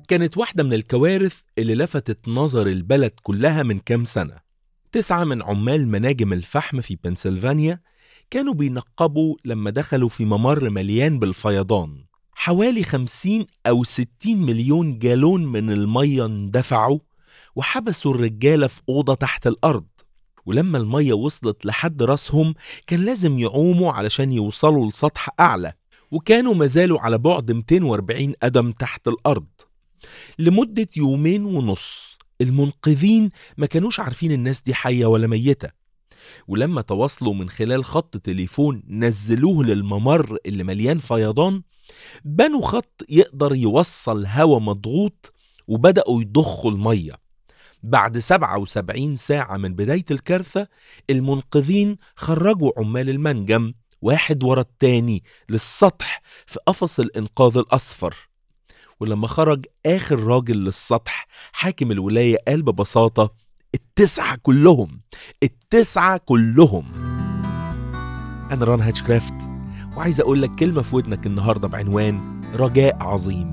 كانت واحدة من الكوارث اللي لفتت نظر البلد كلها من كام سنة تسعة من عمال مناجم الفحم في بنسلفانيا كانوا بينقبوا لما دخلوا في ممر مليان بالفيضان حوالي 50 أو 60 مليون جالون من المية اندفعوا وحبسوا الرجالة في أوضة تحت الأرض ولما المية وصلت لحد راسهم كان لازم يعوموا علشان يوصلوا لسطح أعلى وكانوا مازالوا على بعد 240 قدم تحت الأرض لمدة يومين ونص المنقذين ما كانوش عارفين الناس دي حية ولا ميتة ولما تواصلوا من خلال خط تليفون نزلوه للممر اللي مليان فيضان بنوا خط يقدر يوصل هوا مضغوط وبدأوا يضخوا المية بعد 77 ساعة من بداية الكارثة المنقذين خرجوا عمال المنجم واحد ورا التاني للسطح في قفص الإنقاذ الأصفر ولما خرج آخر راجل للسطح حاكم الولاية قال ببساطة التسعة كلهم التسعة كلهم أنا ران هاتشكرافت وعايز أقول لك كلمة في ودنك النهاردة بعنوان رجاء عظيم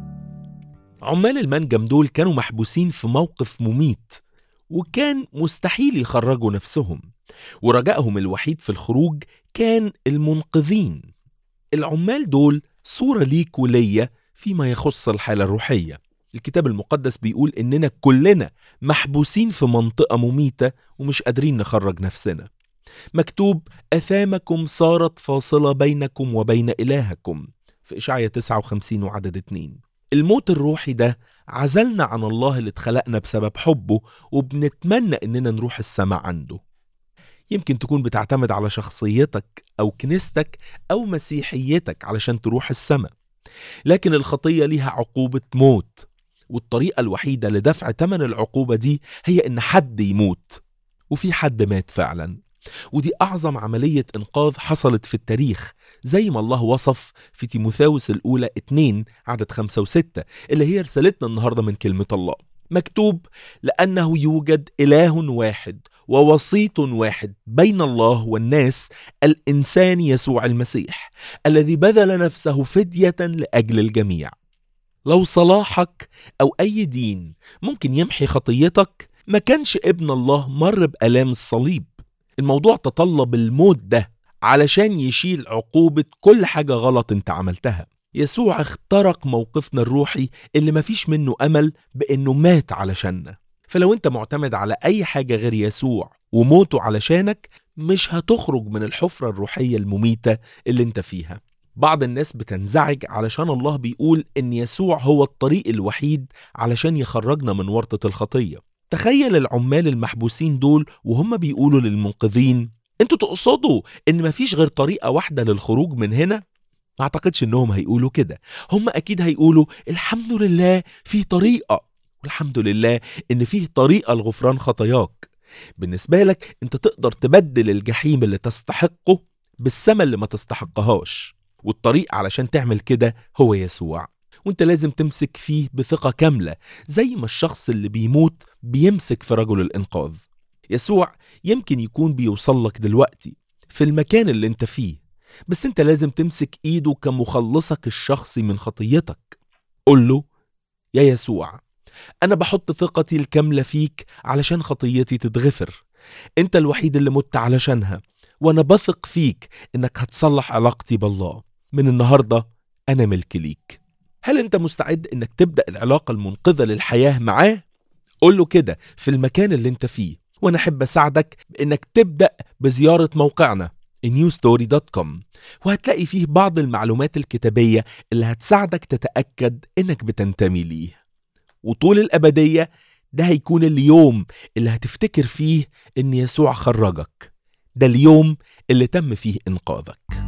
عمال المنجم دول كانوا محبوسين في موقف مميت وكان مستحيل يخرجوا نفسهم ورجائهم الوحيد في الخروج كان المنقذين العمال دول صورة ليك وليا فيما يخص الحالة الروحية الكتاب المقدس بيقول إننا كلنا محبوسين في منطقة مميتة ومش قادرين نخرج نفسنا مكتوب أثامكم صارت فاصلة بينكم وبين إلهكم في إشعيا 59 وعدد 2 الموت الروحي ده عزلنا عن الله اللي اتخلقنا بسبب حبه وبنتمنى إننا نروح السماء عنده يمكن تكون بتعتمد على شخصيتك أو كنيستك أو مسيحيتك علشان تروح السماء لكن الخطية ليها عقوبة موت والطريقة الوحيدة لدفع ثمن العقوبة دي هي إن حد يموت وفي حد مات فعلا ودي أعظم عملية إنقاذ حصلت في التاريخ زي ما الله وصف في تيموثاوس الأولى 2 عدد 5 و6 اللي هي رسالتنا النهاردة من كلمة الله مكتوب لأنه يوجد إله واحد ووسيط واحد بين الله والناس الإنسان يسوع المسيح الذي بذل نفسه فدية لأجل الجميع لو صلاحك أو أي دين ممكن يمحي خطيتك ما كانش ابن الله مر بآلام الصليب الموضوع تطلب الموت ده علشان يشيل عقوبة كل حاجة غلط انت عملتها يسوع اخترق موقفنا الروحي اللي مفيش منه أمل بأنه مات علشاننا فلو انت معتمد على أي حاجة غير يسوع وموته علشانك مش هتخرج من الحفرة الروحية المميتة اللي انت فيها بعض الناس بتنزعج علشان الله بيقول إن يسوع هو الطريق الوحيد علشان يخرجنا من ورطة الخطية تخيل العمال المحبوسين دول وهم بيقولوا للمنقذين انتوا تقصدوا ان مفيش غير طريقة واحدة للخروج من هنا؟ ما اعتقدش انهم هيقولوا كده هم اكيد هيقولوا الحمد لله في طريقة والحمد لله ان فيه طريقة لغفران خطاياك بالنسبة لك انت تقدر تبدل الجحيم اللي تستحقه بالسما اللي ما تستحقهاش والطريق علشان تعمل كده هو يسوع وانت لازم تمسك فيه بثقة كاملة زي ما الشخص اللي بيموت بيمسك في رجل الإنقاذ يسوع يمكن يكون بيوصل لك دلوقتي في المكان اللي انت فيه بس انت لازم تمسك ايده كمخلصك الشخصي من خطيتك قل له يا يسوع انا بحط ثقتي الكاملة فيك علشان خطيتي تتغفر انت الوحيد اللي مت علشانها وانا بثق فيك انك هتصلح علاقتي بالله من النهاردة انا ملك ليك هل انت مستعد انك تبدأ العلاقة المنقذة للحياة معاه؟ قول له كده في المكان اللي انت فيه وانا احب اساعدك بانك تبدأ بزيارة موقعنا newstory.com وهتلاقي فيه بعض المعلومات الكتابية اللي هتساعدك تتأكد انك بتنتمي ليه وطول الأبدية ده هيكون اليوم اللي هتفتكر فيه ان يسوع خرجك ده اليوم اللي تم فيه انقاذك